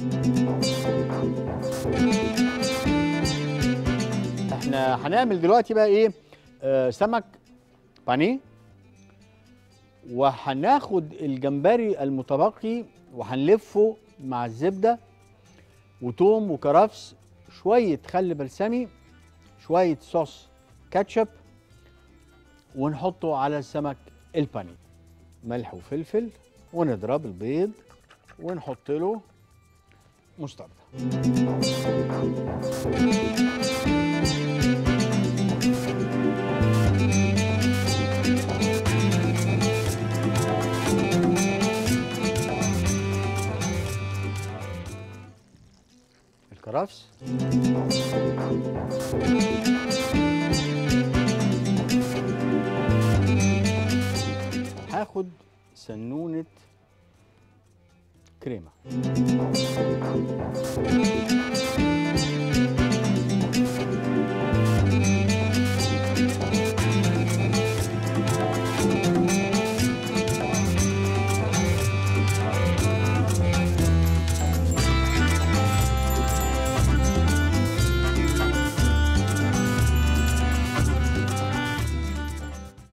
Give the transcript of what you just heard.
احنا هنعمل دلوقتي بقى ايه آه سمك بانيه وهناخد الجمبري المتبقي وهنلفه مع الزبده وتوم وكرفس شويه خل بلسمي شويه صوص كاتشب ونحطه على السمك البانيه ملح وفلفل ونضرب البيض ونحط له مستردة الكرفس هاخد سنونة كريمة